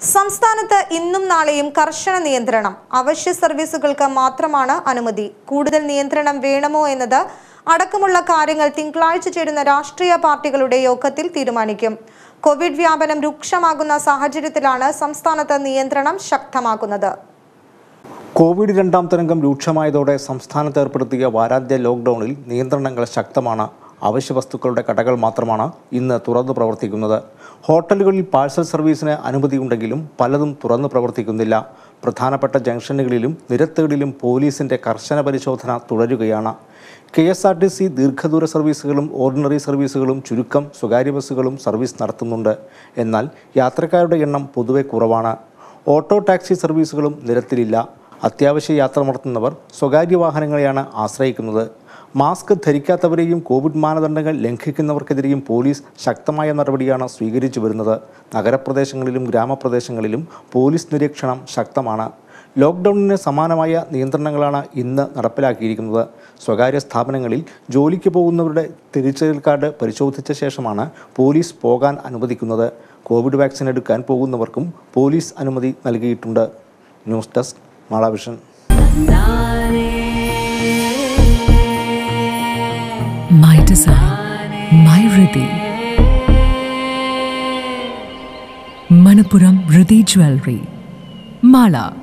സംസ്ഥാനത്ത് ഇന്നും നാളെയും കർശന നിയന്ത്രണം അവശ്യ സർവീസുകൾക്ക് മാത്രമാണ് അനുമതി കൂടുതൽ നിയന്ത്രണം വേണമോ എന്നത് അടക്കമുള്ള കാര്യങ്ങൾ തിങ്കളാഴ്ച ചേരുന്ന രാഷ്ട്രീയ പാർട്ടികളുടെ യോഗത്തിൽ തീരുമാനിക്കും കോവിഡ് വ്യാപനം രൂക്ഷമാകുന്ന സാഹചര്യത്തിലാണ് സംസ്ഥാനത്ത് നിയന്ത്രണം ശക്തമാക്കുന്നത് കോവിഡ് രണ്ടാം തരംഗം രൂക്ഷമായതോടെ സംസ്ഥാനത്ത് ഏർപ്പെടുത്തിയ വാരാന്ത്യ ലോക്ക്ഡൌണിൽ നിയന്ത്രണങ്ങൾ ശക്തമാണ് അവശ്യ വസ്തുക്കളുടെ കടകൾ മാത്രമാണ് ഇന്ന് തുറന്നു പ്രവർത്തിക്കുന്നത് ഹോട്ടലുകളിൽ പാഴ്സൽ സർവീസിന് അനുമതിയുണ്ടെങ്കിലും പലതും തുറന്നു പ്രവർത്തിക്കുന്നില്ല പ്രധാനപ്പെട്ട ജംഗ്ഷനുകളിലും നിരത്തുകളിലും പോലീസിന്റെ കർശന പരിശോധന തുടരുകയാണ് K S R T C ദീർഘദൂര സർവീസുകളും ഓർഡിനറി സർവീസുകളും ചുരുക്കം സ്വകാര്യ ബസ്സുകളും സർവീസ് നടത്തുന്നുണ്ട് എന്നാൽ യാത്രക്കാരുടെ എണ്ണം പൊതുവെ കുറവാണ് ഓട്ടോ ടാക്സി സർവീസുകളും നിരത്തിലില്ല അത്യാവശ്യ യാത്ര നടത്തുന്നവർ സ്വകാര്യ വാഹനങ്ങളെയാണ് ആശ്രയിക്കുന്നത് മാസ്ക് ധരിക്കാത്തവരെയും കോവിഡ് മാനദണ്ഡങ്ങൾ ലംഘിക്കുന്നവർക്കെതിരെയും പോലീസ് ശക്തമായ നടപടിയാണ് സ്വീകരിച്ചു വരുന്നത് നഗരപ്രദേശങ്ങളിലും ഗ്രാമപ്രദേശങ്ങളിലും പോലീസ് നിരീക്ഷണം ശക്തമാണ് ലോക്ക്ഡൌണിന് സമാനമായ നിയന്ത്രണങ്ങളാണ് ഇന്ന് നടപ്പിലാക്കിയിരിക്കുന്നത് സ്വകാര്യ സ്ഥാപനങ്ങളിൽ ജോലിക്ക് പോകുന്നവരുടെ തിരിച്ചറിയൽ കാർഡ് പരിശോധിച്ച ശേഷമാണ് പോലീസ് പോകാൻ അനുവദിക്കുന്നത് കോവിഡ് വാക്സിൻ എടുക്കാൻ പോകുന്നവർക്കും പോലീസ് അനുമതി നൽകിയിട്ടുണ്ട് ന്യൂസ് ഡെസ്ക് മാളാവിഷൻ My design, my Riddhi. Manapuram Riddhi Jewelry. Mala.